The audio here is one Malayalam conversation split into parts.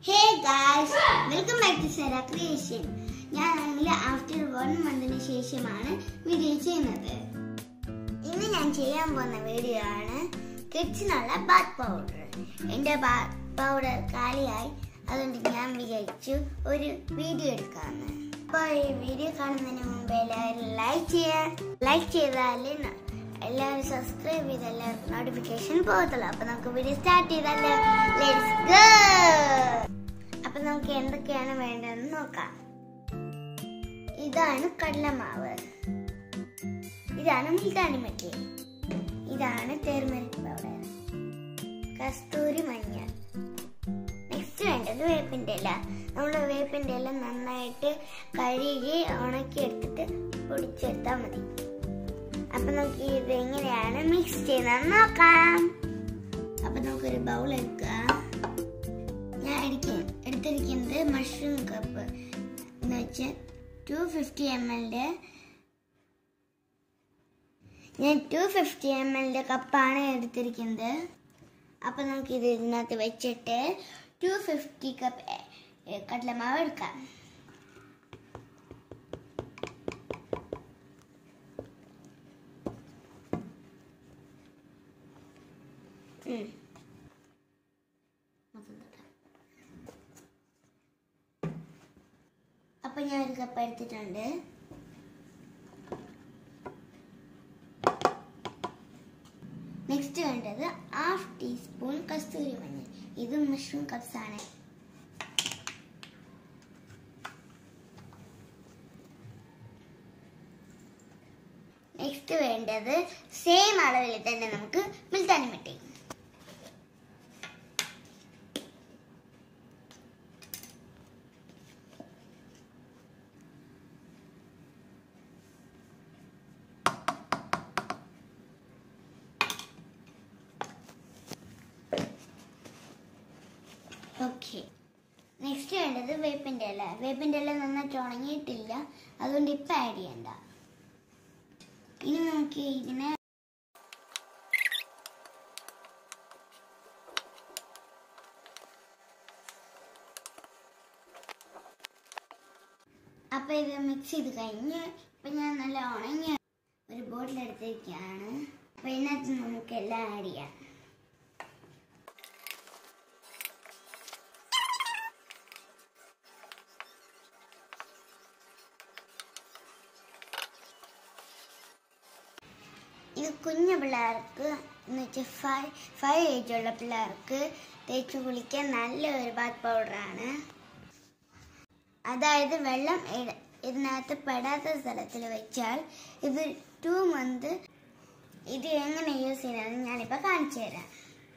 Hey guys welcome back to Sera creation ഞാൻ ആണെങ്കിൽ ആഫ്റ്റർ വൺ മന്തിന് ശേഷമാണ് വീഡിയോ ചെയ്യുന്നത് ഇന്ന് ഞാൻ ചെയ്യാൻ പോകുന്ന വീഡിയോ ആണ് കിഡ്സിനുള്ള ബാത്ത് പൗഡർ എൻ്റെ ബാത്ത് പൗഡർ കാലിയായി അതുകൊണ്ട് ഞാൻ വിചാരിച്ചു ഒരു വീഡിയോ എടുക്കാമെന്ന് അപ്പോൾ ഈ വീഡിയോ കാണുന്നതിന് മുമ്പ് എല്ലാവരും ലൈക്ക് ചെയ്യാൻ ലൈക്ക് ചെയ്താലേ ന- എല്ലാവരും സബ്സ്ക്രൈബ് ചെയ്ത് എല്ലാവർക്കും നോട്ടിഫിക്കേഷൻ പോകത്തുള്ളൂ അപ്പൊ നമുക്ക് വീഡിയോ സ്റ്റാർട്ട് ചെയ്താലോ ലെറ്റ്സ് ഗോ അപ്പൊ നമുക്ക് എന്തൊക്കെയാണ് വേണ്ടതെന്ന് നോക്കാം ഇതാണ് കടലമാവ് ഇതാണ് മുൾട്ടാണി മറ്റി ഇതാണ് ടേർമറിക് പൗഡർ കസ്തൂരി മഞ്ഞൾ നെക്സ്റ്റ് വേണ്ടത് വേപ്പിൻ്റെ ഇല നമ്മൾ വേപ്പിൻ്റെ ഇല നന്നായിട്ട് കഴുകി ഉണക്കി എടുത്തിട്ട് പൊടിച്ചെടുത്താൽ മതി അപ്പൊ നമുക്ക് ഇത് എങ്ങനെയാണ് മിക്സ് ചെയ്യുന്നത് നോക്കാം അപ്പൊ നമുക്കൊരു ബൗൾ എടുക്കാം ഞാൻ എടുക്ക എടുത്തിരിക്കുന്നത് മഷ്റൂം കപ്പ് എന്ന് വെച്ചാൽ ടു ഫിഫ്റ്റി എം എല്ലിൻ്റെ ഞാൻ ടു ഫിഫ്റ്റി എം എല്ലിൻ്റെ കപ്പാണ് എടുത്തിരിക്കുന്നത് അപ്പം നമുക്ക് ഇത് ഇതിനകത്ത് വെച്ചിട്ട് ടു ഫിഫ്റ്റി കപ്പ് കടലമാവ് എടുക്കാം ഉം. അപ്പൊ ഞാൻ ഒരു കപ്പ് എടുത്തിട്ടുണ്ട് നെക്സ്റ്റ് വേണ്ടത് ഹാഫ് ടീസ്പൂൺ കസ്തൂരി മഞ്ഞൾ ഇത് മഷ്റൂം കപ്സ് ആണ് നെക്സ്റ്റ് വേണ്ടത് സെയിം അളവിൽ തന്നെ നമുക്ക് മിൽത്താനി മിട്ടി ഓക്കെ നെക്സ്റ്റ് വേണ്ടത് വേപ്പിൻ്റെ ഇല വേപ്പിൻ്റെ ഇല നന്നായിട്ട് ഉണങ്ങിയിട്ടില്ല അതുകൊണ്ട് ഇപ്പം ആഡ് ചെയ്യണ്ട ഇനി നമുക്ക് ഇതിനെ അപ്പം ഇത് മിക്സ് ചെയ്ത് കഴിഞ്ഞ് ഇപ്പം ഞാൻ നല്ല ഉണങ്ങിയ ഒരു ബോട്ടിൽ എടുത്തിരിക്കുകയാണ് അപ്പം ഇതിനകത്ത് നമുക്ക് എല്ലാം ആഡ് ചെയ്യാം ഇത് കുഞ്ഞു പിള്ളേർക്ക് എന്ന് വെച്ചാൽ ഫൈവ് ഫൈവ് ഏജ് ഉള്ള പിള്ളേർക്ക് തേച്ച് കുളിക്കാൻ നല്ല ഒരു ബാത്ത് പൗഡറാണ് അതായത് വെള്ളം ഇട- ഇതിനകത്ത് പെടാത്ത സ്ഥലത്തിൽ വെച്ചാൽ ഇത് ടു മന്ത് ഇത് എങ്ങനെ യൂസ് ചെയ്യുന്നത് ഞാനിപ്പോൾ കാണിച്ചു തരാം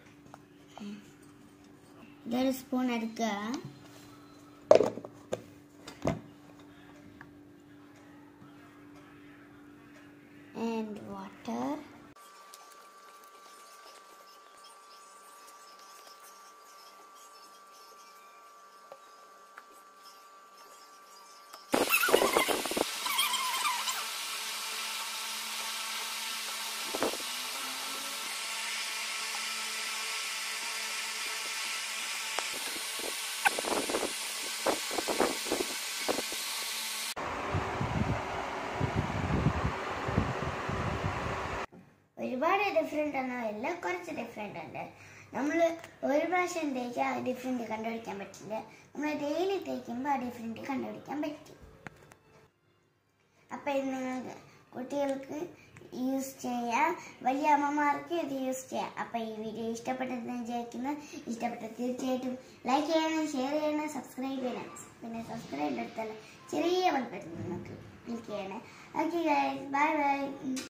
ഇതൊരു സ്പൂൺ എടുക്കുക and water. ഒരുപാട് ഡിഫറെൻ്റ് ഒന്നുമില്ല കുറച്ച് ഡിഫറെൻ്റ് ഉണ്ട് നമ്മൾ ഒരു പ്രാവശ്യം തേച്ചാൽ ആ ഡിഫറെൻ്റ് കണ്ടുപിടിക്കാൻ പറ്റില്ല നമ്മൾ ഡെയിലി തേക്കുമ്പോൾ ആ ഡിഫറെൻ്റ് കണ്ടുപിടിക്കാൻ പറ്റും അപ്പം ഇത് നിങ്ങൾക്ക് കുട്ടികൾക്ക് യൂസ് ചെയ്യാം വലിയ അമ്മമാർക്ക് ഇത് യൂസ് ചെയ്യാം അപ്പം ഈ വീഡിയോ ഇഷ്ടപ്പെട്ടെന്ന് വിചാരിക്കുന്നു ഇഷ്ടപ്പെട്ട തീർച്ചയായിട്ടും ലൈക്ക് ചെയ്യണം ഷെയർ ചെയ്യണം സബ്സ്ക്രൈബ് ചെയ്യണം പിന്നെ സബ്സ്ക്രൈബ് എടുത്താൽ ചെറിയ ബൾബ് നമുക്ക് ക്ലിക്ക് ചെയ്യണേ ഓക്കെ ബൈ ബൈ